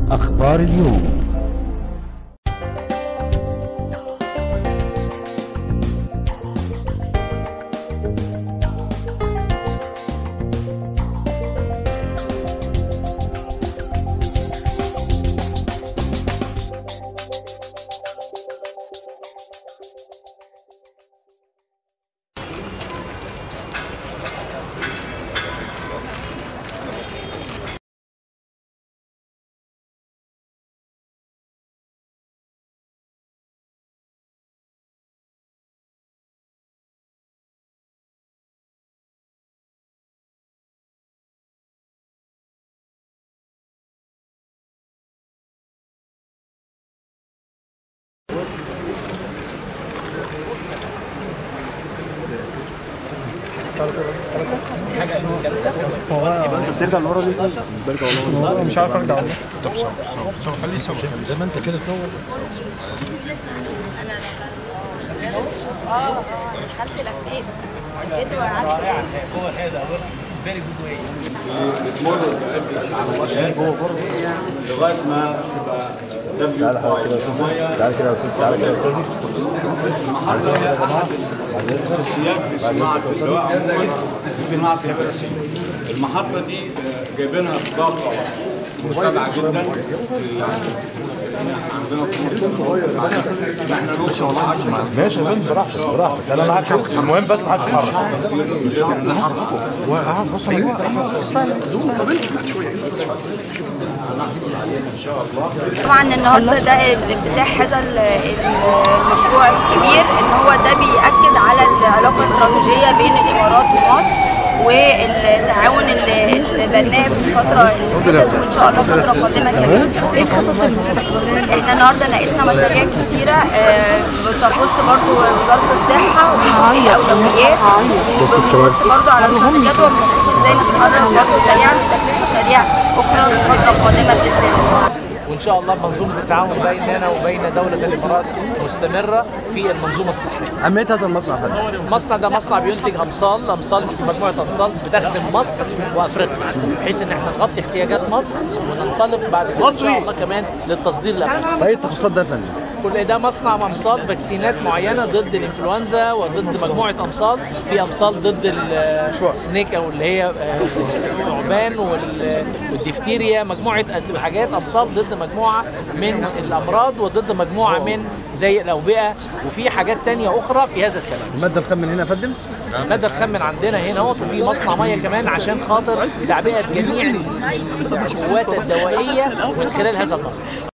أخبار اليوم ترجع لورا ليه طيب؟ برجع لورا مش عارف ارجع والله طب صور صور صور خليه يصور زي ما انت كده صور اه اه دخلت لفيت لفيت وقعدت بتمر بعدة عمليات لغايه ما تبقى دبليو تعالى كده يا استاذ تعالى كده يا استاذ المحطه هي احد الاساسيات في صناعه الدواء عموما في صناعه الهيبراسين المحطه دي آه، جايبينها بطاقه مرتفعه جدا يعني احنا عندنا طموح ان احنا نوصل ل 10 ماشي يا بنت براحتك براحتك انا معاك المهم بس ما حدش يتحرك طبعا النهارده ده افتتاح هذا ال- المشروع الكبير ان هو ده بيأكد على العلاقه الاستراتيجيه بين الامارات ومصر والتعاون اللي اللي بناه في الفتره اللي فاتت وان شاء الله فتره قادمه كمان ايه الخطط المستقبليه؟ احنا النهارده ناقشنا مشاريع كتيره آه، بتخص برضو وزاره الصحه ونشوف ايه الاولويات وبنبص برضو على نظام الجدول ونشوف ازاي نتحرك برضو سريعا في تنفيذ مشاريع اخرى في الفتره القادمه باذن الله وان شاء الله منظومه التعاون بيننا وبين دوله الامارات مستمره في المنظومه الصحيه. اهميه هذا المصنع يا فندم المصنع ده مصنع بينتج امصال، امصال في مجموعه امصال بتخدم مصر وافريقيا بحيث ان احنا نغطي احتياجات مصر وننطلق بعد كده ان شاء الله كمان للتصدير لافريقيا. ايه التخصصات ده يا فندم؟ كل ده مصنع امصال فاكسينات معينه ضد الانفلونزا وضد مجموعه امصال في امصال ضد السنيك او اللي هي آه، الثعبان وال- والدفتيريا مجموعه أد- حاجات امصال ضد مجموعه من الامراض وضد مجموعه من زي الاوبئه وفي حاجات تانية اخرى في هذا الكلام الماده الخام من هنا يا فندم؟ الماده الخام من عندنا هنا اهوت وفي مصنع ميه كمان عشان خاطر تعبئه جميع القوات الدوائيه من خلال هذا المصنع